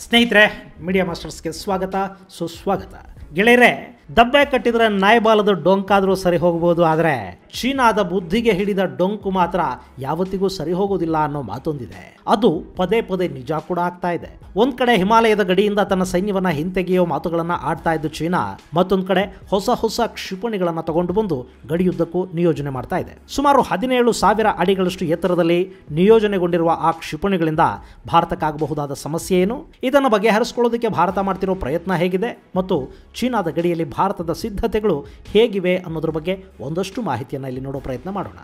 ಸ್ನೇಹಿತರೆ ಮೀಡಿಯಾ ಮಾಸ್ಟರ್ಸ್ಗೆ ಸ್ವಾಗತ ಸುಸ್ವಾಗತ ಗೆಳೆಯರೆ ದಬ್ಬೆ ಕಟ್ಟಿದ್ರೆ ನಾಯಿಬಾಲದ ಡೊಂಕಾದರೂ ಸರಿ ಹೋಗ್ಬೋದು ಆದರೆ ಚೀನಾದ ಬುದ್ಧಿಗೆ ಹಿಡಿದ ಡೊಂಕು ಮಾತ್ರ ಯಾವತ್ತಿಗೂ ಸರಿ ಹೋಗೋದಿಲ್ಲ ಅನ್ನೋ ಮಾತೊಂದಿದೆ ಅದು ಪದೇ ಪದೇ ನಿಜ ಕೂಡ ಆಗ್ತಾ ಇದೆ ಒಂದ್ ಕಡೆ ಹಿಮಾಲಯದ ಗಡಿಯಿಂದ ತನ್ನ ಸೈನ್ಯವನ್ನ ಹಿಂತೆಗೆಯೋ ಮಾತುಗಳನ್ನ ಆಡ್ತಾ ಇದ್ದು ಚೀನಾ ಮತ್ತೊಂದ್ ಕಡೆ ಹೊಸ ಹೊಸ ಕ್ಷಿಪಣಿಗಳನ್ನ ತಗೊಂಡು ಬಂದು ಗಡಿಯುದ್ದಕ್ಕೂ ನಿಯೋಜನೆ ಮಾಡ್ತಾ ಇದೆ ಸುಮಾರು ಹದಿನೇಳು ಸಾವಿರ ಅಡಿಗಳಷ್ಟು ಎತ್ತರದಲ್ಲಿ ನಿಯೋಜನೆಗೊಂಡಿರುವ ಆ ಕ್ಷಿಪಣಿಗಳಿಂದ ಭಾರತಕ್ಕಾಗಬಹುದಾದ ಸಮಸ್ಯೆ ಏನು ಇದನ್ನು ಬಗೆಹರಿಸಿಕೊಳ್ಳೋದಕ್ಕೆ ಭಾರತ ಮಾಡ್ತಿರೋ ಪ್ರಯತ್ನ ಹೇಗಿದೆ ಮತ್ತು ಚೀನಾದ ಗಡಿಯಲ್ಲಿ ಭಾರತದ ಸಿದ್ಧತೆಗಳು ಹೇಗಿವೆ ಅನ್ನೋದ್ರ ಬಗ್ಗೆ ಒಂದಷ್ಟು ಮಾಹಿತಿಯನ್ನು ಇಲ್ಲಿ ನೋಡೋ ಪ್ರಯತ್ನ ಮಾಡೋಣ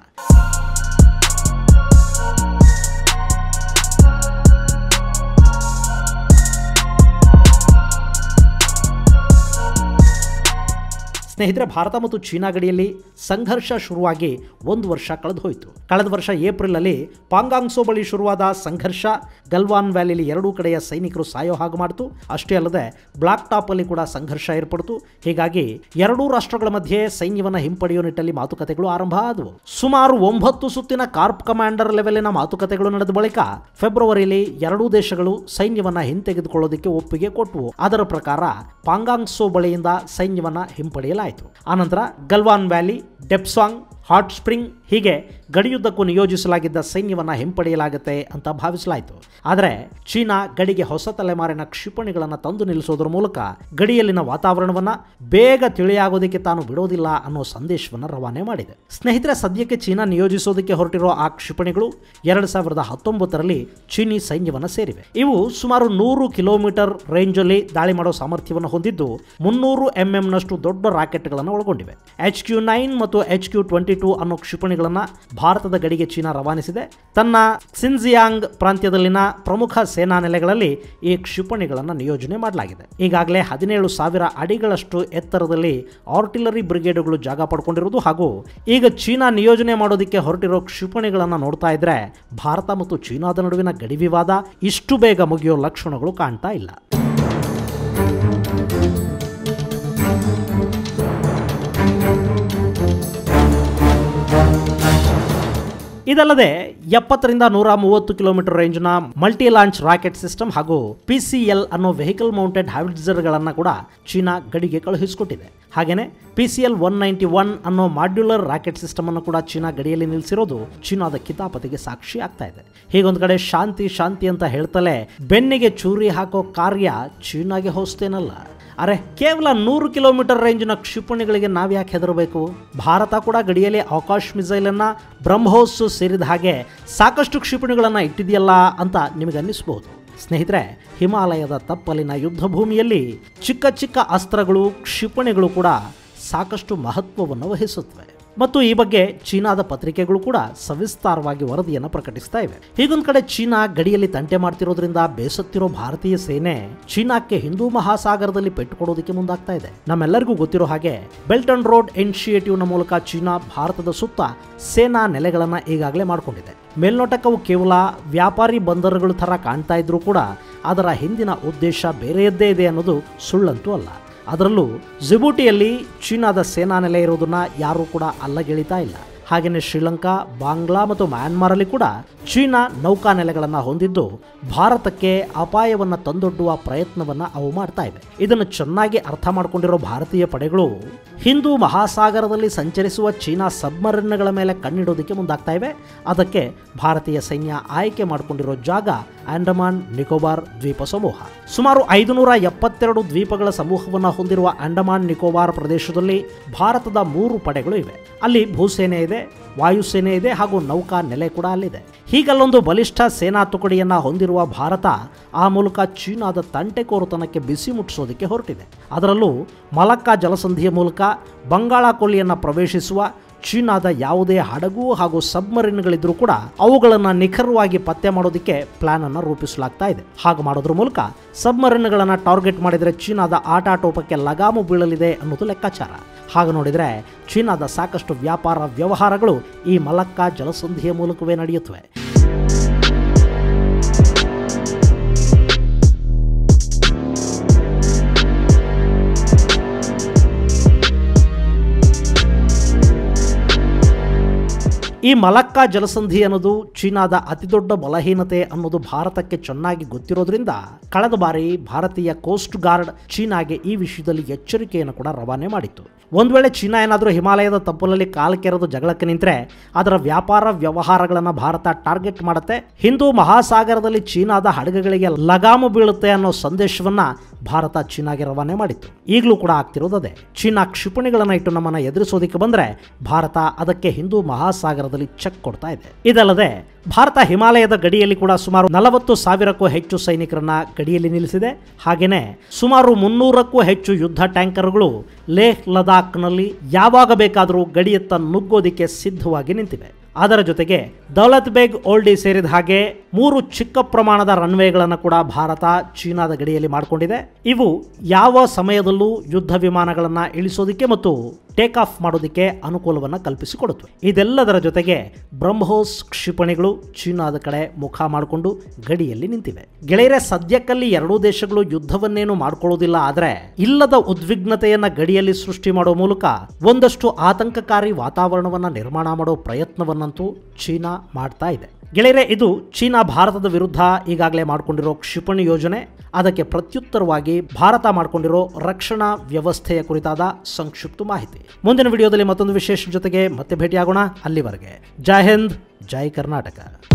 ಸ್ನೇಹಿತರೆ ಭಾರತ ಮತ್ತು ಚೀನಾ ಗಡಿಯಲ್ಲಿ ಸಂಘರ್ಷ ಶುರುವಾಗಿ ಒಂದು ವರ್ಷ ಕಳೆದು ಹೋಯಿತು ಕಳೆದ ವರ್ಷ ಏಪ್ರಿಲಲ್ಲಿ ಪಾಂಗಾಂಗ್ಸೋ ಬಳಿ ಶುರುವಾದ ಸಂಘರ್ಷ ಗಲ್ವಾನ್ ವ್ಯಾಲಿಲಿ ಎರಡೂ ಕಡೆಯ ಸೈನಿಕರು ಸಾಯೋ ಹಾಗೆ ಮಾಡಿತು ಅಷ್ಟೇ ಅಲ್ಲದೆ ಬ್ಲಾಕ್ ಟಾಪ್ ಅಲ್ಲಿ ಕೂಡ ಸಂಘರ್ಷ ಏರ್ಪಡಿತು ಹೀಗಾಗಿ ಎರಡೂ ರಾಷ್ಟ್ರಗಳ ಮಧ್ಯೆ ಸೈನ್ಯವನ್ನು ಹಿಂಪಡೆಯೋ ನಿಟ್ಟಲ್ಲಿ ಮಾತುಕತೆಗಳು ಆರಂಭ ಆದವು ಸುಮಾರು ಒಂಬತ್ತು ಸುತ್ತಿನ ಕಾರ್ಪ್ ಕಮಾಂಡರ್ ಲೆವೆಲಿನ ಮಾತುಕತೆಗಳು ನಡೆದ ಬಳಿಕ ಫೆಬ್ರವರಿಯಲ್ಲಿ ಎರಡೂ ದೇಶಗಳು ಸೈನ್ಯವನ್ನ ಹಿಂತೆಗೆದುಕೊಳ್ಳೋದಕ್ಕೆ ಒಪ್ಪಿಗೆ ಕೊಟ್ಟವು ಅದರ ಪ್ರಕಾರ ಪಾಂಗಾಂಗ್ಸೋ ಬಳಿಯಿಂದ ಸೈನ್ಯವನ್ನ ಹಿಂಪಡೆಯಲಾಯಿತು ಆನಂತರ Galwan valley Depsang hot spring ಹೀಗೆ ಗಡಿಯುದ್ದಕ್ಕೂ ನಿಯೋಜಿಸಲಾಗಿದ್ದ ಸೈನ್ಯವನ್ನ ಹಿಂಪಡೆಯಲಾಗುತ್ತೆ ಅಂತ ಭಾವಿಸಲಾಯಿತು ಆದರೆ ಚೀನಾ ಗಡಿಗೆ ಹೊಸ ತಲೆಮಾರಿನ ಕ್ಷಿಪಣಿಗಳನ್ನು ತಂದು ನಿಲ್ಲಿಸೋದ್ರ ಮೂಲಕ ಗಡಿಯಲ್ಲಿನ ವಾತಾವರಣವನ್ನ ಬೇಗ ತಿಳಿಯಾಗೋದಕ್ಕೆ ತಾನು ಬಿಡೋದಿಲ್ಲ ಅನ್ನೋ ಸಂದೇಶವನ್ನು ರವಾನೆ ಮಾಡಿದೆ ಸ್ನೇಹಿತರೆ ಸದ್ಯಕ್ಕೆ ಚೀನಾ ನಿಯೋಜಿಸೋದಕ್ಕೆ ಹೊರಟಿರೋ ಆ ಕ್ಷಿಪಣಿಗಳು ಎರಡು ಸಾವಿರದ ಹತ್ತೊಂಬತ್ತರಲ್ಲಿ ಚೀನಿ ಸೈನ್ಯವನ್ನು ಸೇರಿವೆ ಇವು ಸುಮಾರು ನೂರು ಕಿಲೋಮೀಟರ್ ರೇಂಜಲ್ಲಿ ದಾಳಿ ಮಾಡೋ ಸಾಮರ್ಥ್ಯವನ್ನು ಹೊಂದಿದ್ದು ಮುನ್ನೂರು ಎಂಎಂನಷ್ಟು ದೊಡ್ಡ ರಾಕೆಟ್ಗಳನ್ನು ಒಳಗೊಂಡಿವೆ ಎಚ್ ಕ್ಯೂ ನೈನ್ ಮತ್ತು ಎಚ್ ಕ್ಯೂ ಟ್ವೆಂಟಿ ಟೂ ಅನ್ನೋ ಕ್ಷಿಪಣಿಗಳನ್ನು ಭಾರತದ ಗಡಿಗೆ ಚೀನಾ ರವಾನಿಸಿದೆ ತನ್ನ ಸಿನ್ಜಿಯಾಂಗ್ ಪ್ರಾಂತ್ಯದಲ್ಲಿನ ಪ್ರಮುಖ ಸೇನಾ ನೆಲೆಗಳಲ್ಲಿ ಈ ಕ್ಷಿಪಣಿಗಳನ್ನು ನಿಯೋಜನೆ ಮಾಡಲಾಗಿದೆ ಈಗಾಗಲೇ ಹದಿನೇಳು ಸಾವಿರ ಅಡಿಗಳಷ್ಟು ಎತ್ತರದಲ್ಲಿ ಆರ್ಟಿಲರಿ ಬ್ರಿಗೇಡ್ಗಳು ಜಾಗ ಪಡ್ಕೊಂಡಿರುವುದು ಹಾಗೂ ಈಗ ಚೀನಾ ನಿಯೋಜನೆ ಮಾಡೋದಕ್ಕೆ ಹೊರಟಿರೋ ಕ್ಷಿಪಣಿಗಳನ್ನು ನೋಡ್ತಾ ಇದ್ರೆ ಭಾರತ ಮತ್ತು ಚೀನಾದ ನಡುವಿನ ಗಡಿ ವಿವಾದ ಇಷ್ಟು ಬೇಗ ಮುಗಿಯೋ ಲಕ್ಷಣಗಳು ಕಾಣ್ತಾ ಇಲ್ಲ ಇದಲ್ಲದೆ ಎಪ್ಪತ್ತರಿಂದ ನೂರ ಮೂವತ್ತು ಕಿಲೋಮೀಟರ್ ರೇಂಜ್ನ ಮಲ್ಟಿ ಲಾಂಚ್ ರಾಕೆಟ್ ಸಿಸ್ಟಮ್ ಹಾಗೂ ಪಿ ಸಿ ಎಲ್ ಅನ್ನೋ ವೆಹಿಕಲ್ ಮೌಂಟೆಡ್ ಹ್ಯಾವಿಟ್ಸರ್ಗಳನ್ನು ಕೂಡ ಚೀನಾ ಗಡಿಗೆ ಕಳುಹಿಸಿಕೊಟ್ಟಿದೆ ಹಾಗೆಯೇ P C L one ninety one ಅನ್ನೋ ಮಾಡ್ಯುಲರ್ ರಾಕೆಟ್ ಸಿಸ್ಟಮ್ ಅನ್ನು ಕೂಡ ಚೀನಾ ಗಡಿಯಲ್ಲಿ ನಿಲ್ಲಿಸಿರೋದು ಚೀನಾದ ಕಿತಾಪತಿಗೆ ಸಾಕ್ಷಿ ಆಗ್ತಾ ಇದೆ ಹೀಗೊಂದು ಕಡೆ ಶಾಂತಿ ಶಾಂತಿ ಅಂತ ಹೇಳ್ತಲೇ ಬೆನ್ನಿಗೆ ಚೂರಿ ಹಾಕೋ ಕಾರ್ಯ ಚೀನಾಗೆ ಹೊಸ್ತೇನಲ್ಲ ಅರೆ ಕೇವಲ ನೂರು ಕಿಲೋಮೀಟರ್ ರೇಂಜ್ನ ಕ್ಷಿಪಣಿಗಳಿಗೆ ನಾವು ಯಾಕೆ ಹೆದರಬೇಕು ಭಾರತ ಕೂಡ ಗಡಿಯಲ್ಲಿ ಆಕಾಶ್ ಮಿಸೈಲನ್ನು ಬ್ರಹ್ಮೋಸ್ ಸೇರಿದ ಹಾಗೆ ಸಾಕಷ್ಟು ಕ್ಷಿಪಣಿಗಳನ್ನು ಇಟ್ಟಿದೆಯಲ್ಲ ಅಂತ ನಿಮಗೆ ಅನ್ನಿಸ್ಬೋದು ಸ್ನೇಹಿತರೆ ಹಿಮಾಲಯದ ತಪ್ಪಲಿನ ಯುದ್ಧ ಭೂಮಿಯಲ್ಲಿ ಚಿಕ್ಕ ಚಿಕ್ಕ ಅಸ್ತ್ರಗಳು ಕ್ಷಿಪಣಿಗಳು ಕೂಡ ಸಾಕಷ್ಟು ಮಹತ್ವವನ್ನು ವಹಿಸುತ್ತವೆ ಮತ್ತು ಈ ಬಗ್ಗೆ ಚೀನಾದ ಪತ್ರಿಕೆಗಳು ಕೂಡ ಸವಿಸ್ತಾರವಾಗಿ ವರದಿಯನ್ನು ಪ್ರಕಟಿಸ್ತಾ ಇವೆ ಹೀಗೊಂದ್ ಕಡೆ ಚೀನಾ ಗಡಿಯಲ್ಲಿ ತಂಟೆ ಮಾಡ್ತಿರೋದ್ರಿಂದ ಬೇಸತ್ತಿರೋ ಭಾರತೀಯ ಸೇನೆ ಚೀನಾಕ್ಕೆ ಹಿಂದೂ ಮಹಾಸಾಗರದಲ್ಲಿ ಪೆಟ್ಟು ಕೊಡೋದಕ್ಕೆ ಮುಂದಾಗ್ತಾ ಇದೆ ನಮ್ಮೆಲ್ಲರಿಗೂ ಗೊತ್ತಿರೋ ಹಾಗೆ ಬೆಲ್ಟ್ ಅಂಡ್ ರೋಡ್ ಇನಿಷಿಯೇಟಿವ್ನ ಮೂಲಕ ಚೀನಾ ಭಾರತದ ಸುತ್ತ ಸೇನಾ ನೆಲೆಗಳನ್ನು ಈಗಾಗಲೇ ಮಾಡಿಕೊಂಡಿದೆ ಮೇಲ್ನೋಟಕ್ಕವು ಕೇವಲ ವ್ಯಾಪಾರಿ ಬಂದರುಗಳ ಥರ ಕಾಣ್ತಾ ಇದ್ರೂ ಕೂಡ ಅದರ ಹಿಂದಿನ ಉದ್ದೇಶ ಬೇರೆಯದ್ದೇ ಇದೆ ಅನ್ನೋದು ಸುಳ್ಳಂತೂ ಅಲ್ಲ ಅದರಲ್ಲೂ ಜಿಬೂಟಿಯಲ್ಲಿ ಚೀನಾದ ಸೇನಾ ನೆಲೆ ಇರೋದನ್ನ ಯಾರೂ ಕೂಡ ಅಲ್ಲಗೆಳಿತಾ ಇಲ್ಲ ಹಾಗೆಯೇ ಶ್ರೀಲಂಕಾ ಬಾಂಗ್ಲಾ ಮತ್ತು ಮ್ಯಾನ್ಮಾರಲ್ಲಿ ಕೂಡ ಚೀನಾ ನೌಕಾ ನೆಲೆಗಳನ್ನು ಹೊಂದಿದ್ದು ಭಾರತಕ್ಕೆ ಅಪಾಯವನ್ನು ತಂದೊಡ್ಡುವ ಪ್ರಯತ್ನವನ್ನು ಅವು ಮಾಡ್ತಾ ಇವೆ ಇದನ್ನು ಚೆನ್ನಾಗಿ ಅರ್ಥ ಮಾಡಿಕೊಂಡಿರೋ ಭಾರತೀಯ ಪಡೆಗಳು ಹಿಂದೂ ಮಹಾಸಾಗರದಲ್ಲಿ ಸಂಚರಿಸುವ ಚೀನಾ ಸಬ್ಮರಿನ್ಗಳ ಮೇಲೆ ಕಣ್ಣಿಡೋದಕ್ಕೆ ಮುಂದಾಗ್ತಾ ಇವೆ ಅದಕ್ಕೆ ಭಾರತೀಯ ಸೈನ್ಯ ಆಯ್ಕೆ ಮಾಡಿಕೊಂಡಿರೋ ಜಾಗ ಆಂಡಮಾನ್ ನಿಕೋಬಾರ್ ದ್ವೀಪ ಸಮೂಹ ಸುಮಾರು ಐದುನೂರ ಎಪ್ಪತ್ತೆರಡು ದ್ವೀಪಗಳ ಸಮೂಹವನ್ನು ಹೊಂದಿರುವ ಅಂಡಮಾನ್ ನಿಕೋಬಾರ್ ಪ್ರದೇಶದಲ್ಲಿ ಭಾರತದ ಮೂರು ಪಡೆಗಳು ಇವೆ ಅಲ್ಲಿ ಭೂಸೇನೆ ಇದೆ ವಾಯುಸೇನೆ ಇದೆ ಹಾಗೂ ನೌಕಾ ನೆಲೆ ಕೂಡ ಅಲ್ಲಿದೆ ಹೀಗಲ್ಲೊಂದು ಬಲಿಷ್ಠ ಸೇನಾ ತುಕಡಿಯನ್ನ ಹೊಂದಿರುವ ಭಾರತ ಆ ಮೂಲಕ ಚೀನಾದ ತಂಟೆಕೋರುತನಕ್ಕೆ ಬಿಸಿ ಮುಟ್ಟಿಸೋದಕ್ಕೆ ಹೊರಟಿದೆ ಅದರಲ್ಲೂ ಮಲಕ್ಕಾ ಜಲಸಂಧಿಯ ಮೂಲಕ ಬಂಗಾಳ ಕೊಲ್ಲಿಯನ್ನು ಪ್ರವೇಶಿಸುವ ಚೀನಾದ ಯಾವುದೇ ಹಡಗು ಹಾಗೂ ಸಬ್ಮರಿನ್ಗಳಿದ್ರೂ ಕೂಡ ಅವುಗಳನ್ನು ನಿಖರವಾಗಿ ಪತ್ತೆ ಮಾಡೋದಕ್ಕೆ ಪ್ಲಾನ್ ಅನ್ನು ರೂಪಿಸಲಾಗ್ತಾ ಇದೆ ಹಾಗೆ ಮಾಡೋದ್ರ ಮೂಲಕ ಸಬ್ಮರಿನ್ಗಳನ್ನು ಟಾರ್ಗೆಟ್ ಮಾಡಿದರೆ ಚೀನಾದ ಆಟಾಟೋಪಕ್ಕೆ ಲಗಾಮು ಬೀಳಲಿದೆ ಅನ್ನೋದು ಲೆಕ್ಕಾಚಾರ ಹಾಗೆ ನೋಡಿದರೆ ಚೀನಾದ ಸಾಕಷ್ಟು ವ್ಯಾಪಾರ ವ್ಯವಹಾರಗಳು ಈ ಮಲಕ್ಕಾ ಜಲಸಂಧಿಯ ಮೂಲಕವೇ ನಡೆಯುತ್ತವೆ ಈ ಮಲಕ್ಕಾ ಜಲಸಂಧಿ ಅನ್ನೋದು ಚೀನಾದ ಅತಿದೊಡ್ಡ ಬಲಹೀನತೆ ಅನ್ನೋದು ಭಾರತಕ್ಕೆ ಚೆನ್ನಾಗಿ ಗೊತ್ತಿರೋದ್ರಿಂದ ಕಳೆದ ಬಾರಿ ಭಾರತೀಯ ಕೋಸ್ಟ್ ಗಾರ್ಡ್ ಚೀನಾಗೆ ಈ ವಿಷಯದಲ್ಲಿ ಎಚ್ಚರಿಕೆಯನ್ನು ಕೂಡ ರವಾನೆ ಮಾಡಿತ್ತು ಒಂದು ವೇಳೆ ಚೀನಾ ಏನಾದರೂ ಹಿಮಾಲಯದ ತಪ್ಪಲಲ್ಲಿ ಕಾಲು ಕೆರೆದು ಜಗಳಕ್ಕೆ ನಿಂತರೆ ಅದರ ವ್ಯಾಪಾರ ವ್ಯವಹಾರಗಳನ್ನು ಭಾರತ ಟಾರ್ಗೆಟ್ ಮಾಡುತ್ತೆ ಹಿಂದೂ ಮಹಾಸಾಗರದಲ್ಲಿ ಚೀನಾದ ಹಡಗುಗಳಿಗೆ ಲಗಾಮು ಬೀಳುತ್ತೆ ಅನ್ನೋ ಸಂದೇಶವನ್ನ ಭಾರತ ಚೀನಾಗೆ ರವಾನೆ ಮಾಡಿತ್ತು ಈಗಲೂ ಕೂಡ ಆಗ್ತಿರೋದು ಅದೇ ಚೀನಾ ಕ್ಷಿಪಣಿಗಳನ್ನು ಇಟ್ಟು ನಮ್ಮನ್ನು ಎದುರಿಸೋದಕ್ಕೆ ಬಂದರೆ ಭಾರತ ಅದಕ್ಕೆ ಹಿಂದೂ ಮಹಾಸಾಗರದಲ್ಲಿ ಚೆಕ್ ಕೊಡ್ತಾ ಇದೆ ಇದಲ್ಲದೆ ಭಾರತ ಹಿಮಾಲಯದ ಗಡಿಯಲ್ಲಿ ಕೂಡ ಸುಮಾರು ನಲವತ್ತು ಸಾವಿರಕ್ಕೂ ಹೆಚ್ಚು ಸೈನಿಕರನ್ನ ಗಡಿಯಲ್ಲಿ ನಿಲ್ಲಿಸಿದೆ ಹಾಗೆಯೇ ಸುಮಾರು ಮುನ್ನೂರಕ್ಕೂ ಹೆಚ್ಚು ಯುದ್ಧ ಟ್ಯಾಂಕರ್ಗಳು ಲೇಹ್ ಲದಾಖ್ನಲ್ಲಿ ಯಾವಾಗ ಬೇಕಾದರೂ ಗಡಿಯತ್ತ ನುಗ್ಗೋದಿಕ್ಕೆ ಸಿದ್ಧವಾಗಿ ನಿಂತಿವೆ ಅದರ ಜೊತೆಗೆ ದೌಲತ್ ಬೇಗ್ ಓಲ್ಡಿ ಸೇರಿದ ಹಾಗೆ ಮೂರು ಚಿಕ್ಕ ಪ್ರಮಾಣದ ರನ್ವೇಗಳನ್ನು ಕೂಡ ಭಾರತ ಚೀನಾದ ಗಡಿಯಲ್ಲಿ ಮಾಡಿಕೊಂಡಿದೆ ಇವು ಯಾವ ಸಮಯದಲ್ಲೂ ಯುದ್ಧ ವಿಮಾನಗಳನ್ನು ಇಳಿಸೋದಕ್ಕೆ ಮತ್ತು ಟೇಕ್ ಆಫ್ ಮಾಡೋದಕ್ಕೆ ಅನುಕೂಲವನ್ನು ಕಲ್ಪಿಸಿಕೊಡುತ್ತವೆ ಇದೆಲ್ಲದರ ಜೊತೆಗೆ ಬ್ರಹ್ಮೋಸ್ ಕ್ಷಿಪಣಿಗಳು ಚೀನಾದ ಕಡೆ ಮುಖ ಮಾಡಿಕೊಂಡು ಗಡಿಯಲ್ಲಿ ನಿಂತಿವೆ ಗೆಳೆಯರೆ ಸದ್ಯಕ್ಕಲ್ಲಿ ಎರಡೂ ದೇಶಗಳು ಯುದ್ಧವನ್ನೇನು ಮಾಡ್ಕೊಳ್ಳೋದಿಲ್ಲ ಆದರೆ ಇಲ್ಲದ ಉದ್ವಿಗ್ನತೆಯನ್ನ ಗಡಿಯಲ್ಲಿ ಸೃಷ್ಟಿ ಮಾಡೋ ಮೂಲಕ ಒಂದಷ್ಟು ಆತಂಕಕಾರಿ ವಾತಾವರಣವನ್ನ ನಿರ್ಮಾಣ ಮಾಡೋ ಪ್ರಯತ್ನವನ್ನಂತೂ ಚೀನಾ ಮಾಡ್ತಾ ಇದೆ ಗೆಳೆಯರೆ ಇದು ಚೀನಾ ಭಾರತದ ವಿರುದ್ಧ ಈಗಾಗಲೇ ಮಾಡಿಕೊಂಡಿರೋ ಕ್ಷಿಪಣಿ ಯೋಜನೆ ಅದಕ್ಕೆ ಪ್ರತ್ಯುತ್ತರವಾಗಿ ಭಾರತ ಮಾಡಿಕೊಂಡಿರೋ ರಕ್ಷಣಾ ವ್ಯವಸ್ಥೆಯ ಕುರಿತಾದ ಸಂಕ್ಷಿಪ್ತ ಮಾಹಿತಿ ಮುಂದಿನ ವಿಡಿಯೋದಲ್ಲಿ ಮತ್ತೊಂದು ವಿಶೇಷ ಜೊತೆಗೆ ಮತ್ತೆ ಭೇಟಿಯಾಗೋಣ ಅಲ್ಲಿವರೆಗೆ ಜೈ ಹಿಂದ್ ಜೈ ಕರ್ನಾಟಕ